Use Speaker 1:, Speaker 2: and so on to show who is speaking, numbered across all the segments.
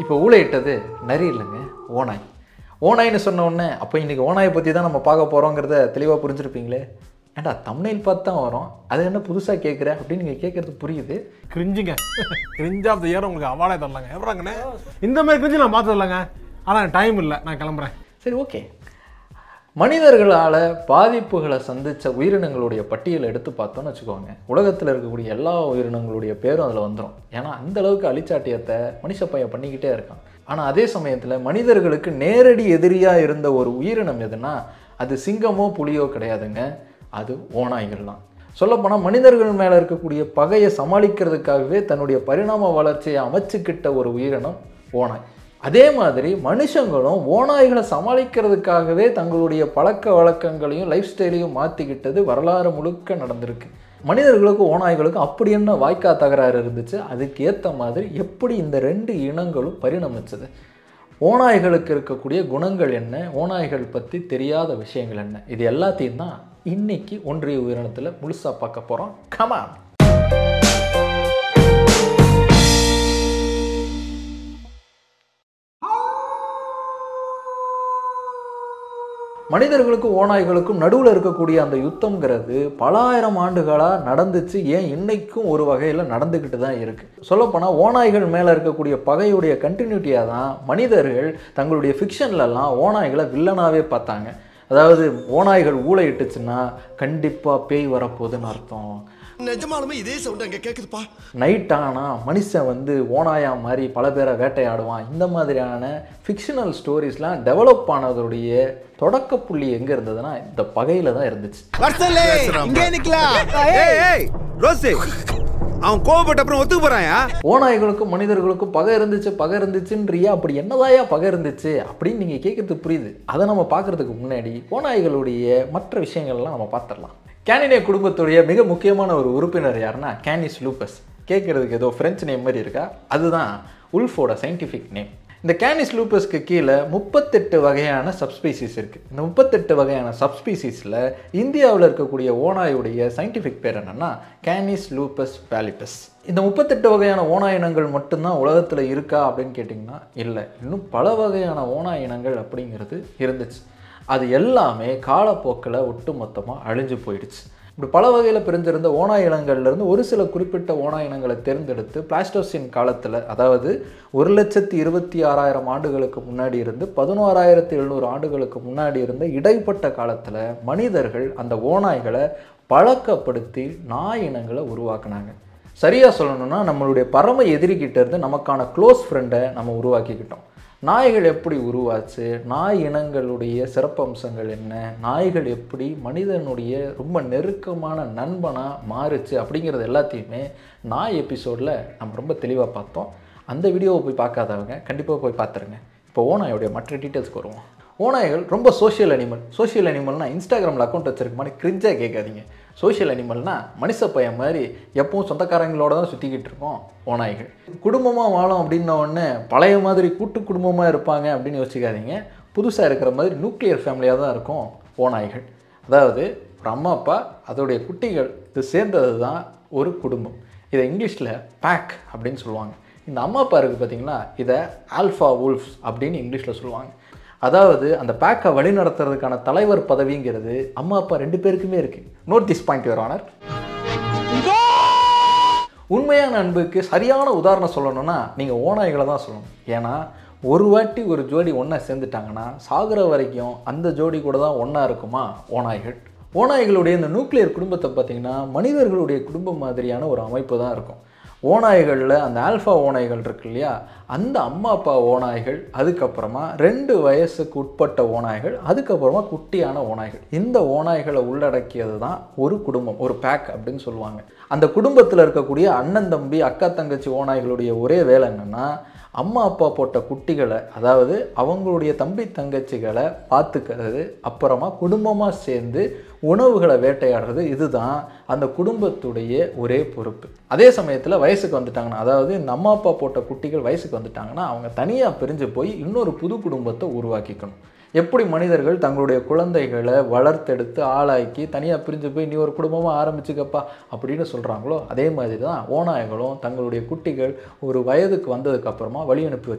Speaker 1: இப்போ ஊழையிட்டது நரி இல்லைங்க ஓனாய் ஓனாய்னு சொன்ன உடனே அப்போ இன்னைக்கு ஓனாயை பற்றி தான் நம்ம பார்க்க போகிறோங்கிறத தெளிவாக புரிஞ்சிருப்பீங்களே ஏன்டா தம்னைல் பார்த்து தான் வரும் அது என்ன புதுசாக கேட்குற அப்படின்னு நீங்கள் கேட்குறது புரியுது
Speaker 2: கிரிஞ்சுங்க கிரிஞ்ச் ஆஃப் த இயர் உங்களுக்கு அவார்டே தரலாங்க எப்படாங்கண்ணே இந்த மாதிரி கிரிஞ்சு நான் பார்த்து தரலாங்க ஆனால் டைம் இல்லை நான் கிளம்புறேன்
Speaker 1: சரி ஓகே மனிதர்களால் பாதிப்புகளை சந்தித்த உயிரினங்களுடைய பட்டியலை எடுத்து பார்த்தோம்னு வச்சுக்கோங்க உலகத்தில் இருக்கக்கூடிய எல்லா உயிரினங்களுடைய பேரும் அதில் வந்துடும் ஏன்னா அந்த அளவுக்கு அழிச்சாட்டியத்தை மனுஷ பையன் பண்ணிக்கிட்டே இருக்கான் ஆனால் அதே சமயத்தில் மனிதர்களுக்கு நேரடி எதிரியாக இருந்த ஒரு உயிரினம் எதுனா அது சிங்கமோ புலியோ கிடையாதுங்க அது ஓநாய்கள் தான் சொல்லப்போனால் மனிதர்கள் மேலே இருக்கக்கூடிய பகையை சமாளிக்கிறதுக்காகவே தன்னுடைய பரிணாம வளர்ச்சியை அமைச்சுக்கிட்ட ஒரு உயிரினம் ஓநாய் அதே மாதிரி மனுஷங்களும் ஓநாய்களை சமாளிக்கிறதுக்காகவே தங்களுடைய பழக்க வழக்கங்களையும் லைஃப் ஸ்டைலையும் மாற்றிக்கிட்டது வரலாறு முழுக்க நடந்திருக்கு மனிதர்களுக்கும் ஓநாய்களுக்கும் அப்படி என்ன வாய்க்கா தகராறு இருந்துச்சு அதுக்கு ஏற்ற மாதிரி எப்படி இந்த ரெண்டு இனங்களும் பரிணமிச்சது ஓநாய்களுக்கு இருக்கக்கூடிய குணங்கள் என்ன ஓநாய்கள் பற்றி தெரியாத விஷயங்கள் என்ன இது எல்லாத்தையும் தான் இன்னைக்கு ஒன்றிய உயிரினத்தில் முழுசாக பார்க்க போகிறோம் கமான் மனிதர்களுக்கும் ஓநாய்களுக்கும் நடுவில் இருக்கக்கூடிய அந்த யுத்தம்ங்கிறது பல ஆயிரம் ஆண்டுகளாக நடந்துச்சு ஏன் இன்னைக்கும் ஒரு வகையில் நடந்துக்கிட்டு தான் இருக்குது சொல்லப்போனால் ஓநாய்கள் மேலே இருக்கக்கூடிய பகையுடைய கண்டினியூட்டியாக தான் மனிதர்கள் தங்களுடைய ஃபிக்ஷன்லலாம் ஓநாய்களை வில்லனாகவே பார்த்தாங்க அதாவது ஓநாய்கள் ஊழையிட்டுச்சுன்னா கண்டிப்பாக பேய் வரப்போகுதுன்னு அர்த்தம்
Speaker 3: நிஜமாலுமே இதே சவுண்ட் அங்க கேக்குதுப்பா
Speaker 1: நைட் ஆனால் மனுஷன் வந்து ஓனாயா மாதிரி பல பேரை வேட்டையாடுவான் இந்த மாதிரியான ஃபிக்ஷனல் ஸ்டோரிஸ்லாம் டெவலப் ஆனதோடைய தொடக்க புள்ளி எங்கே இருந்ததுன்னா இந்த பகையில் தான் இருந்துச்சு
Speaker 4: வர்சலே இங்கே நிக்கலாம் ஏய் ஏய் ரோசி அவன் கோவப்பட்ட அப்புறம் ஒத்துக்கு போறாயா
Speaker 1: ஓநாய்களுக்கும் மனிதர்களுக்கும் பகை இருந்துச்சு பகை இருந்துச்சுன்றியா அப்படி என்னதாயா பகை இருந்துச்சு அப்படின்னு நீங்கள் கேட்கறது புரியுது அதை நம்ம பார்க்கறதுக்கு முன்னாடி ஓநாய்களுடைய மற்ற விஷயங்கள்லாம் நம்ம பார்த்துடலாம் கேனினே குடும்பத்துடைய மிக முக்கியமான ஒரு உறுப்பினர் யாருன்னா கேனிஸ் லூப்பஸ் கேட்குறதுக்கு ஏதோ ஃப்ரெஞ்சு நேம் மாதிரி இருக்கா அதுதான் உல்ஃபோட சயின்டிஃபிக் நேம் இந்த கேனிஸ் லூப்பஸ்க்கு கீழே முப்பத்தெட்டு வகையான சப்ஸ்பீசிஸ் இருக்குது இந்த முப்பத்தெட்டு வகையான சப்ஸ்பீசிஸில் இந்தியாவில் இருக்கக்கூடிய ஓநாயுடைய சயின்டிஃபிக் பேர் என்னென்னா கேனிஸ் லூப்பஸ் பேலிபஸ் இந்த முப்பத்தெட்டு வகையான ஓநாய் இனங்கள் மட்டும்தான் உலகத்தில் இருக்கா அப்படின்னு கேட்டிங்கன்னா இல்லை இன்னும் பல வகையான ஓநாய் இனங்கள் அப்படிங்கிறது இருந்துச்சு அது எல்லாமே காலப்போக்கில் ஒட்டுமொத்தமாக அழிஞ்சு போயிடுச்சு இப்படி பல வகையில் பிரிஞ்சிருந்த ஓநாய் இனங்கள்லேருந்து ஒரு சில குறிப்பிட்ட ஓநாய் இனங்களை தேர்ந்தெடுத்து பிளாஸ்டோசின் காலத்தில் அதாவது ஒரு லட்சத்தி இருபத்தி ஆறாயிரம் ஆண்டுகளுக்கு முன்னாடி இருந்து பதினோராயிரத்தி எழுநூறு ஆண்டுகளுக்கு முன்னாடி இருந்த இடைப்பட்ட காலத்தில் மனிதர்கள் அந்த ஓநாய்களை பழக்கப்படுத்தி நாய் இனங்களை உருவாக்குனாங்க சரியாக சொல்லணும்னா நம்மளுடைய பரம எதிரிகிட்ட இருந்து நமக்கான க்ளோஸ் ஃப்ரெண்டை நம்ம உருவாக்கிக்கிட்டோம் நாய்கள் எப்படி உருவாச்சு நாய் இனங்களுடைய சிறப்பம்சங்கள் என்ன நாய்கள் எப்படி மனிதனுடைய ரொம்ப நெருக்கமான நண்பனாக மாறுச்சு அப்படிங்கிறது எல்லாத்தையுமே நாய் எபிசோடில் நம்ம ரொம்ப தெளிவாக பார்த்தோம் அந்த வீடியோவை போய் பார்க்காதவங்க கண்டிப்பாக போய் பார்த்துருங்க இப்போ ஓநாயோடைய மற்ற டீட்டெயில்ஸ்க்கு வருவோம் ஓநாய்கள் ரொம்ப சோஷியல் அனிமல் சோஷியல் அனிமல்னா இன்ஸ்டாகிராமில் அக்கௌண்ட் வச்சிருக்க மாதிரி கிரிஞ்சாக கேட்காதீங்க சோஷியல் அனிமல்னா மனுஷ பையன் மாதிரி எப்பவும் சொந்தக்காரங்களோட தான் சுற்றிக்கிட்டு இருக்கோம் ஓநாய்கள் குடும்பமாக வாழும் அப்படின்ன உடனே பழைய மாதிரி கூட்டு குடும்பமாக இருப்பாங்க அப்படின்னு யோசிக்காதீங்க புதுசாக இருக்கிற மாதிரி நியூக்ளியர் ஃபேமிலியாக தான் இருக்கும் ஓநாய்கள் அதாவது ஒரு அம்மா அப்பா அதோடைய குட்டிகள் இது சேர்ந்தது தான் ஒரு குடும்பம் இதை இங்கிலீஷில் பேக் அப்படின்னு சொல்லுவாங்க இந்த அம்மா அப்பா இருக்குது பார்த்தீங்களா இதை ஆல்ஃபா வுல்ஃப்ஸ் அப்படின்னு இங்கிலீஷில் சொல்லுவாங்க அதாவது அந்த பேக்கை வழி நடத்துறதுக்கான தலைவர் பதவிங்கிறது அம்மா அப்பா ரெண்டு பேருக்குமே இருக்குது note this point your honour உண்மையான அன்புக்கு சரியான உதாரணம் சொல்லணும்னா நீங்கள் ஓநாய்களை தான் சொல்லணும் ஏன்னா ஒரு வாட்டி ஒரு ஜோடி ஒன்றா சேர்ந்துட்டாங்கன்னா சாகுற வரைக்கும் அந்த ஜோடி கூட தான் ஒன்றா இருக்குமா ஓநாய்கள் ஓநாய்களுடைய இந்த நியூக்ளியர் குடும்பத்தை பார்த்திங்கன்னா மனிதர்களுடைய குடும்பம் மாதிரியான ஒரு அமைப்பு தான் இருக்கும் ஓநாய்களில் அந்த ஆல்ஃபா ஓநாய்கள் இருக்கு இல்லையா அந்த அம்மா அப்பா ஓநாய்கள் அதுக்கப்புறமா ரெண்டு வயசுக்கு உட்பட்ட ஓநாய்கள் அதுக்கப்புறமா குட்டியான ஓநாய்கள் இந்த ஓநாய்களை உள்ளடக்கியது தான் ஒரு குடும்பம் ஒரு பேக் அப்படின்னு சொல்லுவாங்க அந்த குடும்பத்தில் இருக்கக்கூடிய அண்ணன் தம்பி அக்கா தங்கச்சி ஓநாய்களுடைய ஒரே வேலை என்னென்னா அம்மா அப்பா போட்ட குட்டிகளை அதாவது அவங்களுடைய தம்பி தங்கச்சிகளை பார்த்துக்கிறது அப்புறமா குடும்பமாக சேர்ந்து உணவுகளை வேட்டையாடுறது இதுதான் அந்த குடும்பத்துடைய ஒரே பொறுப்பு அதே சமயத்தில் வயசுக்கு வந்துட்டாங்கன்னா அதாவது இந்த அம்மா அப்பா போட்ட குட்டிகள் வயசுக்கு வந்துட்டாங்கன்னா அவங்க தனியாக பிரிஞ்சு போய் இன்னொரு புது குடும்பத்தை உருவாக்கிக்கணும் எப்படி மனிதர்கள் தங்களுடைய குழந்தைகளை வளர்த்தெடுத்து ஆளாக்கி தனியாக பிரிஞ்சு போய் நீ ஒரு குடும்பமாக ஆரம்பிச்சுக்கப்பா அப்படின்னு சொல்கிறாங்களோ அதே மாதிரி தான் ஓநாய்களும் தங்களுடைய குட்டிகள் ஒரு வயதுக்கு வந்ததுக்கு அப்புறமா வழி அனுப்பி வச்சிடும்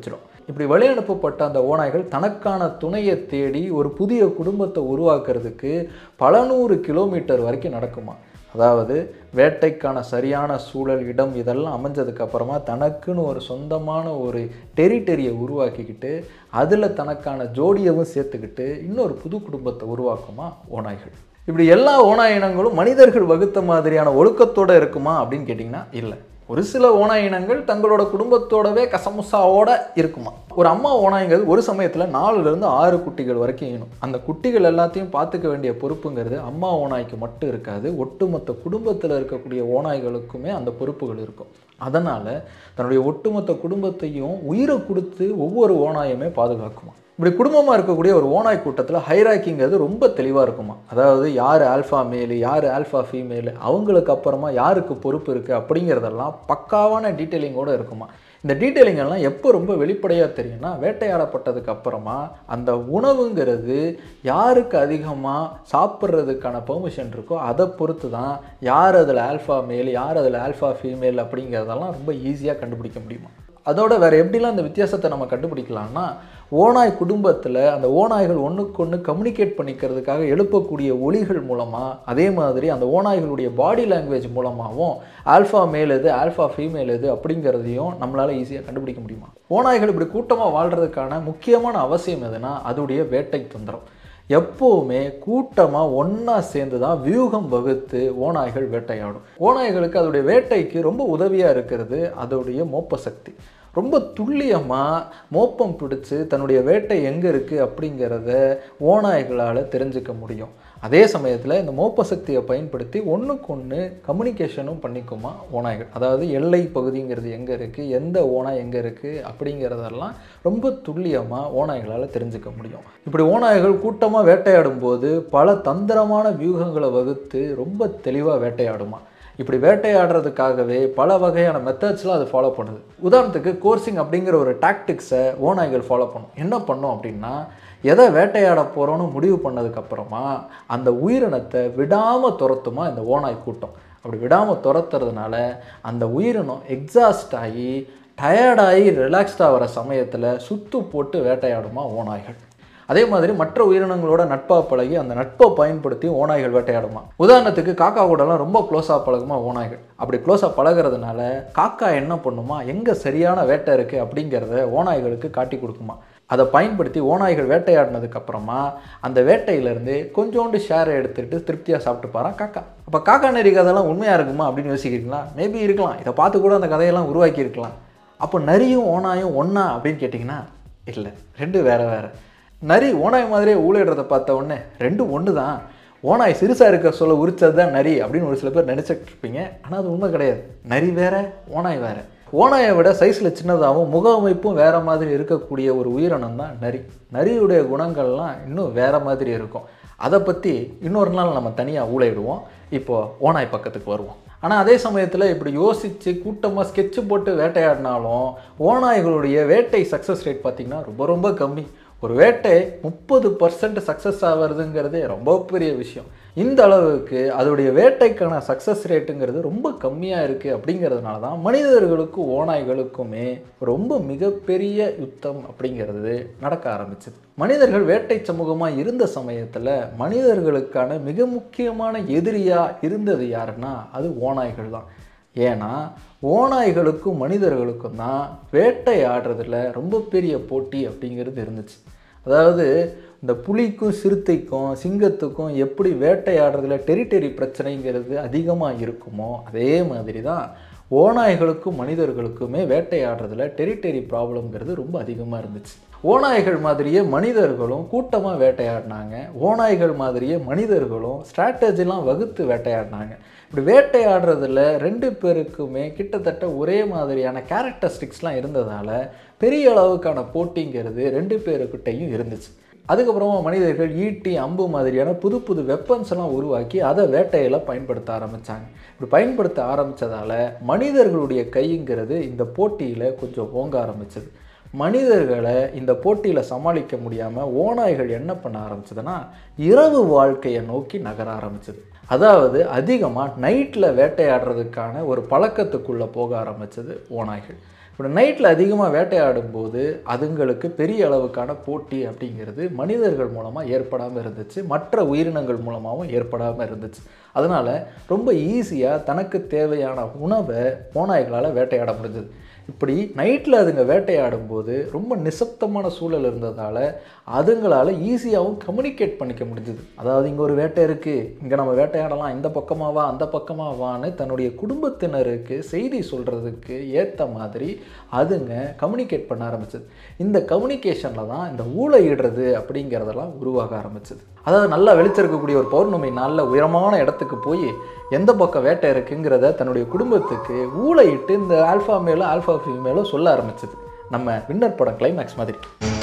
Speaker 1: இப்படி வழியனுப்பப்பட்ட அந்த ஓநாய்கள் தனக்கான துணையை தேடி ஒரு புதிய குடும்பத்தை உருவாக்குறதுக்கு பல நூறு கிலோமீட்டர் வரைக்கும் நடக்குமா அதாவது வேட்டைக்கான சரியான சூழல் இடம் இதெல்லாம் அமைஞ்சதுக்கு அப்புறமா தனக்குன்னு ஒரு சொந்தமான ஒரு டெரிட்டரியை உருவாக்கிக்கிட்டு அதில் தனக்கான ஜோடியவும் சேர்த்துக்கிட்டு இன்னொரு புது குடும்பத்தை உருவாக்குமா ஓநாய்கள் இப்படி எல்லா ஓநாய் இனங்களும் மனிதர்கள் வகுத்த மாதிரியான ஒழுக்கத்தோடு இருக்குமா அப்படின்னு கேட்டிங்கன்னா இல்லை ஒரு சில ஓநாய் இனங்கள் தங்களோட குடும்பத்தோடவே கசமுசாவோட இருக்குமா ஒரு அம்மா ஓநாய்ங்கிறது ஒரு சமயத்தில் நாலுலேருந்து ஆறு குட்டிகள் வரைக்கும் ஈனும் அந்த குட்டிகள் எல்லாத்தையும் பார்த்துக்க வேண்டிய பொறுப்புங்கிறது அம்மா ஓநாய்க்கு மட்டும் இருக்காது ஒட்டுமொத்த குடும்பத்தில் இருக்கக்கூடிய ஓநாய்களுக்குமே அந்த பொறுப்புகள் இருக்கும் அதனால் தன்னுடைய ஒட்டுமொத்த குடும்பத்தையும் உயிரை கொடுத்து ஒவ்வொரு ஓநாயுமே பாதுகாக்குமா இப்படி குடும்பமாக இருக்கக்கூடிய ஒரு ஓநாய் கூட்டத்தில் ஹைராக்கிங்கிறது ரொம்ப தெளிவாக இருக்குமா அதாவது யார் ஆல்ஃபா மேலு யார் ஆல்ஃபா ஃபீமேலு அவங்களுக்கு அப்புறமா யாருக்கு பொறுப்பு இருக்குது அப்படிங்கிறதெல்லாம் பக்காவான டீட்டெயிலிங்கோடு இருக்குமா இந்த டீட்டெயிலிங் எல்லாம் எப்போ ரொம்ப வெளிப்படையாக தெரியும்னா வேட்டையாடப்பட்டதுக்கு அப்புறமா அந்த உணவுங்கிறது யாருக்கு அதிகமாக சாப்பிட்றதுக்கான பெர்மிஷன் இருக்கோ அதை பொறுத்து தான் யார் அதில் ஆல்ஃபா மேல் யார் அதில் ஆல்ஃபா ஃபீமேல் அப்படிங்கிறதெல்லாம் ரொம்ப ஈஸியாக கண்டுபிடிக்க முடியுமா அதோட வேறு எப்படிலாம் அந்த வித்தியாசத்தை நம்ம கண்டுபிடிக்கலாம்னா ஓநாய் குடும்பத்தில் அந்த ஓநாய்கள் ஒன்றுக்கு ஒன்று கம்யூனிகேட் பண்ணிக்கிறதுக்காக எழுப்பக்கூடிய ஒலிகள் மூலமாக அதே மாதிரி அந்த ஓநாய்களுடைய பாடி லாங்குவேஜ் மூலமாகவும் ஆல்ஃபா மேல் எது ஆல்ஃபா ஃபீமேல் எது அப்படிங்கிறதையும் நம்மளால் ஈஸியாக கண்டுபிடிக்க முடியுமா ஓநாய்கள் இப்படி கூட்டமாக வாழ்கிறதுக்கான முக்கியமான அவசியம் எதுனா அதோடைய வேட்டை தந்திரம் எப்போவுமே கூட்டமாக ஒன்றா சேர்ந்து தான் வியூகம் வகுத்து ஓநாய்கள் வேட்டையாடும் ஓநாய்களுக்கு அதோடைய வேட்டைக்கு ரொம்ப உதவியாக இருக்கிறது அதோடைய மோப்ப சக்தி ரொம்ப துல்லியமாக மோப்பம் பிடிச்சு தன்னுடைய வேட்டை எங்கே இருக்குது அப்படிங்கிறத ஓநாய்களால் தெரிஞ்சுக்க முடியும் அதே சமயத்தில் இந்த மோப்ப சக்தியை பயன்படுத்தி ஒன்றுக்கு ஒன்று கம்யூனிகேஷனும் பண்ணிக்குமா ஓநாய்கள் அதாவது எல்லை பகுதிங்கிறது எங்கே இருக்குது எந்த ஓனாய் எங்கே இருக்குது அப்படிங்கிறதெல்லாம் ரொம்ப துல்லியமாக ஓநாய்களால் தெரிஞ்சுக்க முடியும் இப்படி ஓநாய்கள் கூட்டமாக வேட்டையாடும் போது பல தந்திரமான வியூகங்களை வகுத்து ரொம்ப தெளிவாக வேட்டையாடுமா இப்படி வேட்டையாடுறதுக்காகவே பல வகையான மெத்தட்ஸ்லாம் அது ஃபாலோ பண்ணுது உதாரணத்துக்கு கோர்சிங் அப்படிங்கிற ஒரு டாக்டிக்ஸை ஓநாய்கள் ஃபாலோ பண்ணும் என்ன பண்ணும் அப்படின்னா எதை வேட்டையாட போகிறோன்னு முடிவு பண்ணதுக்கப்புறமா அந்த உயிரினத்தை விடாமல் துரத்துமா இந்த ஓநாய் கூட்டம் அப்படி விடாமல் துரத்துறதுனால அந்த உயிரினம் எக்ஸாஸ்ட் ஆகி டயர்டாகி ரிலாக்ஸ்டாக வர சமயத்தில் சுத்து போட்டு வேட்டையாடுமா ஓநாய்கள் அதே மாதிரி மற்ற உயிரினங்களோட நட்பாக பழகி அந்த நட்பை பயன்படுத்தி ஓநாய்கள் வேட்டையாடுமா உதாரணத்துக்கு காக்கா கூடலாம் ரொம்ப க்ளோஸாக பழகுமா ஓநாய்கள் அப்படி க்ளோஸாக பழகுறதுனால காக்கா என்ன பண்ணுமா எங்கே சரியான வேட்டை இருக்குது அப்படிங்கிறத ஓநாய்களுக்கு காட்டி கொடுக்குமா அதை பயன்படுத்தி ஓநாய்கள் வேட்டையாடினதுக்கு அப்புறமா அந்த வேட்டையிலேருந்து கொஞ்சோண்டு ஷேரை எடுத்துகிட்டு திருப்தியாக சாப்பிட்டு பாரான் காக்கா அப்போ காக்கா நெறி கதையெல்லாம் உண்மையாக இருக்குமா அப்படின்னு யோசிக்கிறீங்களா மேபி இருக்கலாம் இதை பார்த்து கூட அந்த கதையெல்லாம் உருவாக்கி இருக்கலாம் அப்போ நரியும் ஓநாயும் ஒன்றா அப்படின்னு கேட்டிங்கன்னா இல்லை ரெண்டு வேறு வேறு நரி ஓநாய் மாதிரியே ஊழிடுறதை பார்த்த உடனே ரெண்டும் ஒன்று தான் ஓநாய் சிறுசாக இருக்க சொல்ல உரிச்சது தான் நரி அப்படின்னு ஒரு சில பேர் நினச்சிட்டு இருப்பீங்க ஆனால் அது உண்மை கிடையாது நரி வேற ஓநாய் வேற ஓநாயை விட சைஸில் சின்னதாகவும் முக அமைப்பும் வேற மாதிரி இருக்கக்கூடிய ஒரு உயிரினம் தான் நரி நரியுடைய குணங்கள்லாம் இன்னும் வேற மாதிரி இருக்கும் அதை பற்றி இன்னொரு நாள் நம்ம தனியாக ஊழையிடுவோம் இப்போ ஓநாய் பக்கத்துக்கு வருவோம் ஆனால் அதே சமயத்தில் இப்படி யோசித்து கூட்டமாக ஸ்கெட்சு போட்டு வேட்டையாடினாலும் ஓநாய்களுடைய வேட்டை சக்ஸஸ் ரேட் பார்த்திங்கன்னா ரொம்ப ரொம்ப கம்மி ஒரு வேட்டை முப்பது பர்சன்ட் சக்ஸஸ் ஆகிறதுங்கிறதே ரொம்ப பெரிய விஷயம் இந்த அளவுக்கு அதோடைய வேட்டைக்கான சக்ஸஸ் ரேட்டுங்கிறது ரொம்ப கம்மியாக இருக்குது அப்படிங்கிறதுனால தான் மனிதர்களுக்கும் ஓநாய்களுக்குமே ரொம்ப மிகப்பெரிய யுத்தம் அப்படிங்கிறது நடக்க ஆரம்பிச்சது மனிதர்கள் வேட்டை சமூகமாக இருந்த சமயத்தில் மனிதர்களுக்கான மிக முக்கியமான எதிரியாக இருந்தது யாருன்னா அது ஓநாய்கள் தான் ஏன்னா ஓநாய்களுக்கும் மனிதர்களுக்கும் தான் வேட்டையாடுறதுல ரொம்ப பெரிய போட்டி அப்படிங்கிறது இருந்துச்சு அதாவது இந்த புலிக்கும் சிறுத்தைக்கும் சிங்கத்துக்கும் எப்படி வேட்டையாடுறதுல டெரிட்டரி பிரச்சனைங்கிறது அதிகமாக இருக்குமோ அதே மாதிரி தான் ஓநாய்களுக்கும் மனிதர்களுக்குமே வேட்டையாடுறதுல டெரிட்டரி ப்ராப்ளம்ங்கிறது ரொம்ப அதிகமாக இருந்துச்சு ஓநாய்கள் மாதிரியே மனிதர்களும் கூட்டமாக வேட்டையாடினாங்க ஓநாய்கள் மாதிரியே மனிதர்களும் ஸ்ட்ராட்டஜிலாம் வகுத்து வேட்டையாடினாங்க இப்படி வேட்டையாடுறதுல ரெண்டு பேருக்குமே கிட்டத்தட்ட ஒரே மாதிரியான கேரக்டரிஸ்டிக்ஸ்லாம் இருந்ததால் பெரிய அளவுக்கான போட்டிங்கிறது ரெண்டு பேருக்கிட்டையும் இருந்துச்சு அதுக்கப்புறமா மனிதர்கள் ஈட்டி அம்பு மாதிரியான புது புது வெப்பன்ஸ் எல்லாம் உருவாக்கி அதை வேட்டையில் பயன்படுத்த ஆரம்பித்தாங்க இப்படி பயன்படுத்த ஆரம்பித்ததால் மனிதர்களுடைய கைங்கிறது இந்த போட்டியில் கொஞ்சம் ஓங்க ஆரம்பிச்சது மனிதர்களை இந்த போட்டியில் சமாளிக்க முடியாமல் ஓநாய்கள் என்ன பண்ண ஆரம்பிச்சதுன்னா இரவு வாழ்க்கையை நோக்கி நகர ஆரம்பிச்சது அதாவது அதிகமாக நைட்டில் வேட்டையாடுறதுக்கான ஒரு பழக்கத்துக்குள்ளே போக ஆரம்பிச்சது ஓநாய்கள் இப்படி நைட்டில் அதிகமாக வேட்டையாடும் போது அதுங்களுக்கு பெரிய அளவுக்கான போட்டி அப்படிங்கிறது மனிதர்கள் மூலமாக ஏற்படாமல் இருந்துச்சு மற்ற உயிரினங்கள் மூலமாகவும் ஏற்படாமல் இருந்துச்சு அதனால் ரொம்ப ஈஸியாக தனக்கு தேவையான உணவை ஓநாய்களால் வேட்டையாட முடிஞ்சது இப்படி நைட்டில் அதுங்க வேட்டையாடும் போது ரொம்ப நிசப்தமான சூழல் இருந்ததால் அதுங்களால் ஈஸியாகவும் கம்யூனிகேட் பண்ணிக்க முடிஞ்சுது அதாவது இங்கே ஒரு வேட்டை இருக்குது இங்கே நம்ம வேட்டையாடலாம் இந்த பக்கமாவா அந்த பக்கமாவான்னு தன்னுடைய குடும்பத்தினருக்கு செய்தி சொல்கிறதுக்கு ஏற்ற மாதிரி அதுங்க கம்யூனிகேட் பண்ண ஆரம்பிச்சது இந்த கம்யூனிகேஷனில் தான் இந்த ஊழையிடுறது அப்படிங்கிறதெல்லாம் உருவாக ஆரம்பிச்சது அதாவது நல்லா வெளிச்சிருக்கக்கூடிய ஒரு பௌர்ணமி நாளில் உயரமான இடத்துக்கு போய் எந்த பக்கம் வேட்டை இருக்குங்கிறத தன்னுடைய குடும்பத்துக்கு ஊழையிட்டு இந்த ஆல்ஃபா மேலும் ஆல்ஃபா ஃபீமேலும் சொல்ல ஆரம்பிச்சது நம்ம வின்னர் படம் கிளைமேக்ஸ் மாதிரி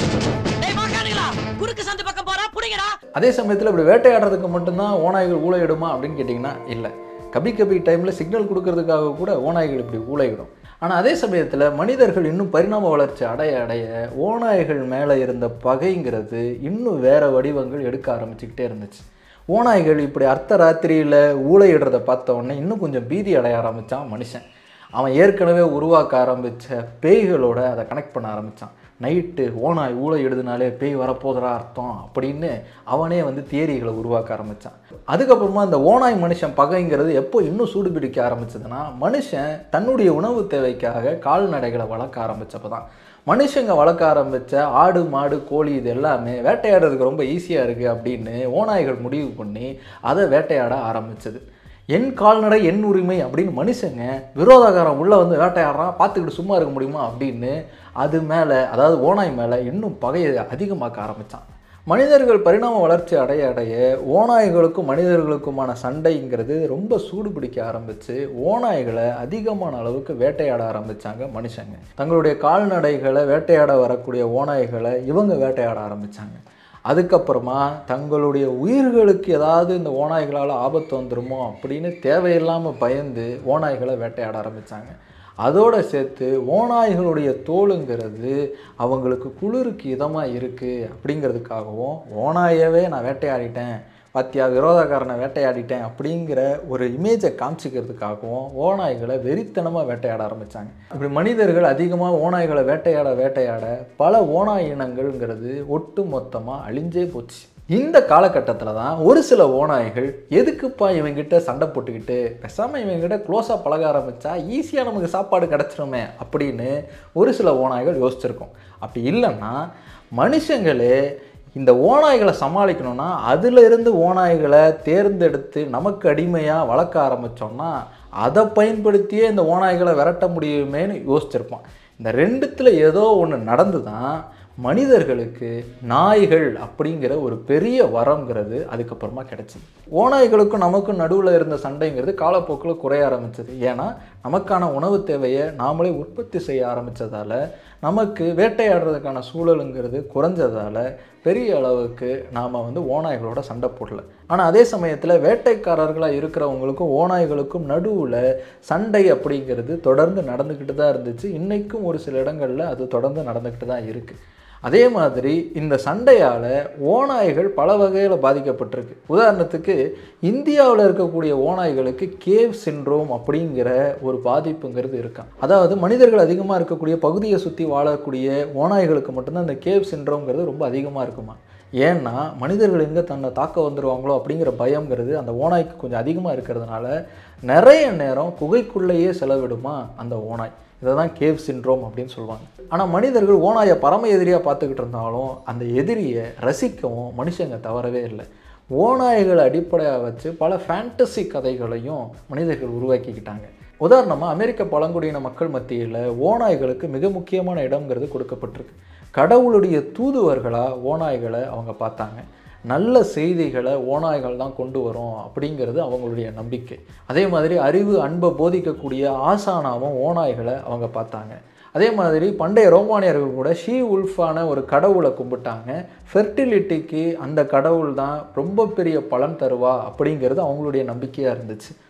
Speaker 5: டேய் மாக்கானுங்களா குறுக்கு சந்து பக்கம் போறா புடிங்கடா
Speaker 1: அதே சமயத்தில் இப்படி வேட்டையாடுறதுக்கு மட்டும்தான் ஓநாய்கள் ஊழையிடுமா அப்படின்னு கேட்டிங்கன்னா இல்லை கபி கபி டைமில் சிக்னல் கொடுக்கறதுக்காக கூட ஓநாய்கள் இப்படி ஊழையிடும் ஆனால் அதே சமயத்தில் மனிதர்கள் இன்னும் பரிணாம வளர்ச்சி அடைய அடைய ஓநாய்கள் மேலே இருந்த பகைங்கிறது இன்னும் வேறு வடிவங்கள் எடுக்க ஆரம்பிச்சுக்கிட்டே இருந்துச்சு ஓநாய்கள் இப்படி அர்த்த ராத்திரியில் ஊழையிடுறத பார்த்த உடனே இன்னும் கொஞ்சம் பீதி அடைய ஆரம்பித்தான் மனுஷன் அவன் ஏற்கனவே உருவாக்க ஆரம்பித்த பேய்களோட அதை கனெக்ட் பண்ண ஆரம்பித்தான் நைட்டு ஓனாய் ஊழ எழுதுனாலே பேய் வரப்போதுரா அர்த்தம் அப்படின்னு அவனே வந்து தியரிகளை உருவாக்க ஆரம்பித்தான் அதுக்கப்புறமா இந்த ஓனாய் மனுஷன் பகைங்கிறது எப்போ இன்னும் சூடு பிடிக்க ஆரம்பிச்சதுன்னா மனுஷன் தன்னுடைய உணவு தேவைக்காக கால்நடைகளை வளர்க்க ஆரம்பிச்சப்ப தான் மனுஷங்க வளர்க்க ஆரம்பித்த ஆடு மாடு கோழி இது எல்லாமே வேட்டையாடுறதுக்கு ரொம்ப ஈஸியாக இருக்குது அப்படின்னு ஓநாய்கள் முடிவு பண்ணி அதை வேட்டையாட ஆரம்பிச்சது என் கால்நடை என் உரிமை அப்படின்னு மனுஷங்க விரோதகாரம் உள்ளே வந்து வேட்டையாடுறான் பார்த்துக்கிட்டு சும்மா இருக்க முடியுமா அப்படின்னு அது மேலே அதாவது ஓனாய் மேலே இன்னும் பகையை அதிகமாக்க ஆரம்பித்தான் மனிதர்கள் பரிணாம வளர்ச்சி அடைய அடைய ஓநாய்களுக்கும் மனிதர்களுக்குமான சண்டைங்கிறது ரொம்ப சூடு பிடிக்க ஆரம்பித்து ஓநாய்களை அதிகமான அளவுக்கு வேட்டையாட ஆரம்பித்தாங்க மனுஷங்க தங்களுடைய கால்நடைகளை வேட்டையாட வரக்கூடிய ஓநாய்களை இவங்க வேட்டையாட ஆரம்பித்தாங்க அதுக்கப்புறமா தங்களுடைய உயிர்களுக்கு ஏதாவது இந்த ஓநாய்களால் ஆபத்து வந்துருமோ அப்படின்னு தேவையில்லாமல் பயந்து ஓநாய்களை வேட்டையாட ஆரம்பித்தாங்க அதோடு சேர்த்து ஓநாய்களுடைய தோலுங்கிறது அவங்களுக்கு குளிருக்கு இதமாக இருக்குது அப்படிங்கிறதுக்காகவும் ஓநாயவே நான் வேட்டையாடிட்டேன் பாத்தியா விரோதக்காரனை வேட்டையாடிட்டேன் அப்படிங்கிற ஒரு இமேஜை காமிச்சிக்கிறதுக்காகவும் ஓநாய்களை வெறித்தனமாக வேட்டையாட ஆரம்பித்தாங்க இப்படி மனிதர்கள் அதிகமாக ஓநாய்களை வேட்டையாட வேட்டையாட பல ஓநாய் இனங்கள்ங்கிறது ஒட்டு மொத்தமாக அழிஞ்சே போச்சு இந்த காலகட்டத்தில் தான் ஒரு சில ஓநாய்கள் எதுக்குப்பா இவங்கிட்ட சண்டை போட்டுக்கிட்டு பேசாமல் இவங்கிட்ட க்ளோஸாக பழக ஆரம்பித்தா ஈஸியாக நமக்கு சாப்பாடு கிடச்சிருமே அப்படின்னு ஒரு சில ஓநாய்கள் யோசிச்சிருக்கோம் அப்படி இல்லைன்னா மனுஷங்களே இந்த ஓநாய்களை சமாளிக்கணும்னா அதில் இருந்து ஓநாய்களை தேர்ந்தெடுத்து நமக்கு அடிமையாக வளர்க்க ஆரம்பித்தோம்னா அதை பயன்படுத்தியே இந்த ஓநாய்களை விரட்ட முடியுமேன்னு யோசிச்சிருப்போம் இந்த ரெண்டுத்தில் ஏதோ ஒன்று நடந்து தான் மனிதர்களுக்கு நாய்கள் அப்படிங்கிற ஒரு பெரிய வரம்ங்கிறது அதுக்கப்புறமா கிடைச்சிது ஓநாய்களுக்கும் நமக்கும் நடுவில் இருந்த சண்டைங்கிறது காலப்போக்கில் குறைய ஆரம்பிச்சது ஏன்னா நமக்கான உணவு தேவையை நாமளே உற்பத்தி செய்ய ஆரம்பித்ததால் நமக்கு வேட்டையாடுறதுக்கான சூழலுங்கிறது குறைஞ்சதால் பெரிய அளவுக்கு நாம் வந்து ஓநாய்களோட சண்டை போடல ஆனால் அதே சமயத்தில் வேட்டைக்காரர்களாக இருக்கிறவங்களுக்கும் ஓநாய்களுக்கும் நடுவில் சண்டை அப்படிங்கிறது தொடர்ந்து நடந்துக்கிட்டு தான் இருந்துச்சு இன்றைக்கும் ஒரு சில இடங்களில் அது தொடர்ந்து நடந்துக்கிட்டு தான் இருக்குது அதே மாதிரி இந்த சண்டையால் ஓநாய்கள் பல வகையில் பாதிக்கப்பட்டிருக்கு உதாரணத்துக்கு இந்தியாவில் இருக்கக்கூடிய ஓநாய்களுக்கு கேவ் சின்ரோம் அப்படிங்கிற ஒரு பாதிப்புங்கிறது இருக்கான் அதாவது மனிதர்கள் அதிகமாக இருக்கக்கூடிய பகுதியை சுற்றி வாழக்கூடிய ஓநாய்களுக்கு மட்டும்தான் இந்த கேவ் சின்ரோம்ங்கிறது ரொம்ப அதிகமாக இருக்குமா ஏன்னா மனிதர்கள் எங்கே தன்னை தாக்க வந்துடுவாங்களோ அப்படிங்கிற பயம்ங்கிறது அந்த ஓநாய்க்கு கொஞ்சம் அதிகமாக இருக்கிறதுனால நிறைய நேரம் குகைக்குள்ளேயே செலவிடுமா அந்த ஓநாய் இதை தான் கேவ் சின்ரோம் அப்படின்னு சொல்லுவாங்க ஆனால் மனிதர்கள் ஓநாயை பரம எதிரியாக பார்த்துக்கிட்டு இருந்தாலும் அந்த எதிரியை ரசிக்கவும் மனுஷங்க தவறவே இல்லை ஓநாய்களை அடிப்படையாக வச்சு பல ஃபேண்டசி கதைகளையும் மனிதர்கள் உருவாக்கிக்கிட்டாங்க உதாரணமாக அமெரிக்க பழங்குடியின மக்கள் மத்தியில் ஓநாய்களுக்கு மிக முக்கியமான இடம்ங்கிறது கொடுக்கப்பட்டிருக்கு கடவுளுடைய தூதுவர்களாக ஓநாய்களை அவங்க பார்த்தாங்க நல்ல செய்திகளை ஓநாய்கள் தான் கொண்டு வரும் அப்படிங்கிறது அவங்களுடைய நம்பிக்கை அதே மாதிரி அறிவு அன்பை போதிக்கக்கூடிய ஆசானாவும் ஓநாய்களை அவங்க பார்த்தாங்க அதே மாதிரி பண்டைய ரோமானியர்கள் கூட ஷீ உல்ஃபான ஒரு கடவுளை கும்பிட்டாங்க ஃபெர்டிலிட்டிக்கு அந்த கடவுள் தான் ரொம்ப பெரிய பலன் தருவா அப்படிங்கிறது அவங்களுடைய நம்பிக்கையாக இருந்துச்சு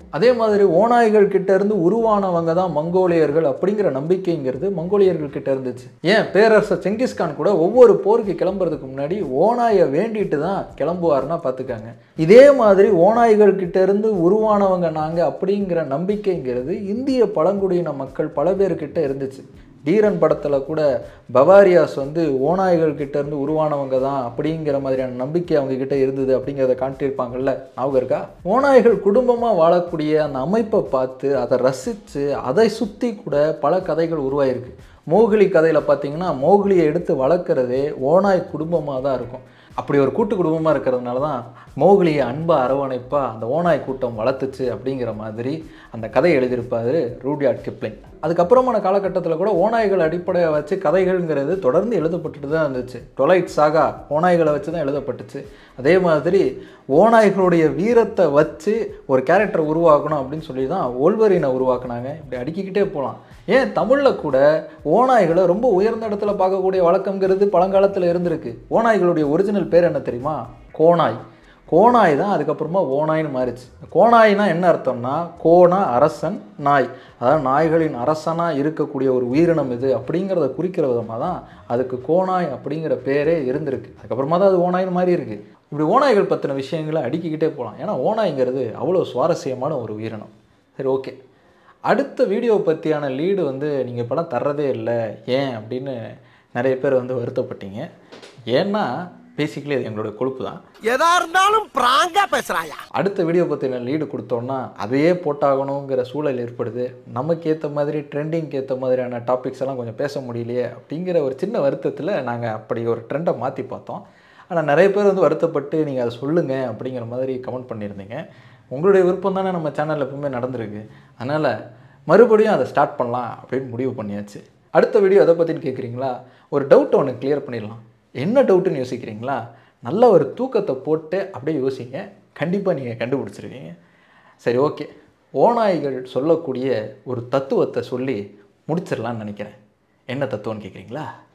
Speaker 1: அதே மாதிரி ஓநாய்கள் கிட்ட இருந்து உருவானவங்க தான் மங்கோலியர்கள் அப்படிங்கிற நம்பிக்கைங்கிறது மங்கோலியர்கள் கிட்ட இருந்துச்சு ஏன் பேரரசர் செங்கிஸ்கான் கூட ஒவ்வொரு போருக்கு கிளம்புறதுக்கு முன்னாடி ஓநாயை வேண்டிட்டு தான் கிளம்புவாருன்னா பார்த்துக்காங்க இதே மாதிரி ஓநாய்கள் கிட்ட இருந்து உருவானவங்க நாங்கள் அப்படிங்கிற நம்பிக்கைங்கிறது இந்திய பழங்குடியின மக்கள் பல பேர்கிட்ட இருந்துச்சு தீரன் படத்தில் கூட பவாரியாஸ் வந்து ஓநாய்கள் கிட்ட இருந்து உருவானவங்க தான் அப்படிங்கிற மாதிரியான நம்பிக்கை அவங்க கிட்ட இருந்தது அப்படிங்கிறத காட்டியிருப்பாங்கல்ல ஞாபகம் இருக்கா ஓநாய்கள் குடும்பமாக வாழக்கூடிய அந்த அமைப்பை பார்த்து அதை ரசித்து அதை சுற்றி கூட பல கதைகள் உருவாயிருக்கு மோகிலி கதையில் பார்த்தீங்கன்னா மோகிலியை எடுத்து வளர்க்குறதே ஓநாய் குடும்பமாக தான் இருக்கும் அப்படி ஒரு கூட்டு குடும்பமாக இருக்கிறதுனால தான் மோகிலியை அன்பா அரவணைப்பா அந்த ஓநாய் கூட்டம் வளர்த்துச்சு அப்படிங்கிற மாதிரி அந்த கதை எழுதியிருப்பாரு ரூடியார்ட் கிப்ளிங் அதுக்கப்புறமான காலகட்டத்தில் கூட ஓநாய்கள் அடிப்படையை வச்சு கதைகள்ங்கிறது தொடர்ந்து எழுதப்பட்டுட்டு தான் இருந்துச்சு டொலைட் சாகா ஓநாய்களை வச்சு தான் எழுதப்பட்டுச்சு அதே மாதிரி ஓநாய்களுடைய வீரத்தை வச்சு ஒரு கேரக்டர் உருவாக்கணும் அப்படின்னு சொல்லி தான் ஓல்வரினை உருவாக்குனாங்க இப்படி அடுக்கிக்கிட்டே போகலாம் ஏன் தமிழில் கூட ஓநாய்களை ரொம்ப உயர்ந்த இடத்துல பார்க்கக்கூடிய வழக்கங்கிறது பழங்காலத்தில் இருந்திருக்கு ஓநாய்களுடைய ஒரிஜினல் பேர் என்ன தெரியுமா கோனாய் கோனாய் தான் அதுக்கப்புறமா ஓநாய்னு மாறிச்சு கோனாய்னா என்ன அர்த்தம்னா கோனா அரசன் நாய் அதாவது நாய்களின் அரசனாக இருக்கக்கூடிய ஒரு உயிரினம் இது அப்படிங்கிறத குறிக்கிற விதமாக தான் அதுக்கு கோனாய் அப்படிங்கிற பேரே இருந்திருக்கு அதுக்கப்புறமா தான் அது ஓநாய்னு மாறி இருக்கு இப்படி ஓநாய்கள் பற்றின விஷயங்களை அடுக்கிக்கிட்டே போகலாம் ஏன்னா ஓநாய்ங்கிறது அவ்வளோ சுவாரஸ்யமான ஒரு உயிரினம் சரி ஓகே அடுத்த வீடியோ பற்றியான லீடு வந்து நீங்கள் இப்போலாம் தர்றதே இல்லை ஏன் அப்படின்னு நிறைய பேர் வந்து வருத்தப்பட்டீங்க ஏன்னா பேசிக்கலி அது எங்களோட கொழுப்பு தான்
Speaker 3: எதா இருந்தாலும் பிராங்கா பேசுறாயா
Speaker 1: அடுத்த வீடியோ பற்றின லீடு கொடுத்தோன்னா அதையே போட்டாகணுங்கிற சூழல் ஏற்படுது நமக்கு ஏற்ற மாதிரி ட்ரெண்டிங்க்கு ஏற்ற மாதிரியான டாபிக்ஸ் எல்லாம் கொஞ்சம் பேச முடியலையே அப்படிங்கிற ஒரு சின்ன வருத்தத்தில் நாங்கள் அப்படி ஒரு ட்ரெண்டை மாற்றி பார்த்தோம் ஆனால் நிறைய பேர் வந்து வருத்தப்பட்டு நீங்கள் அதை சொல்லுங்கள் அப்படிங்கிற மாதிரி கமெண்ட் பண்ணியிருந்தீங்க உங்களுடைய விருப்பம் தானே நம்ம சேனலில் எப்பவுமே நடந்திருக்கு அதனால் மறுபடியும் அதை ஸ்டார்ட் பண்ணலாம் அப்படின்னு முடிவு பண்ணியாச்சு அடுத்த வீடியோ எதை பற்றின்னு கேட்குறீங்களா ஒரு டவுட் ஒன்று கிளியர் பண்ணிடலாம் என்ன டவுட்டுன்னு யோசிக்கிறீங்களா நல்ல ஒரு தூக்கத்தை போட்டு அப்படியே யோசிங்க கண்டிப்பாக நீங்கள் கண்டுபிடிச்சிருவீங்க சரி ஓகே ஓநாய்கள் சொல்லக்கூடிய ஒரு தத்துவத்தை சொல்லி முடிச்சிடலான்னு நினைக்கிறேன் என்ன தத்துவம்னு கேட்குறீங்களா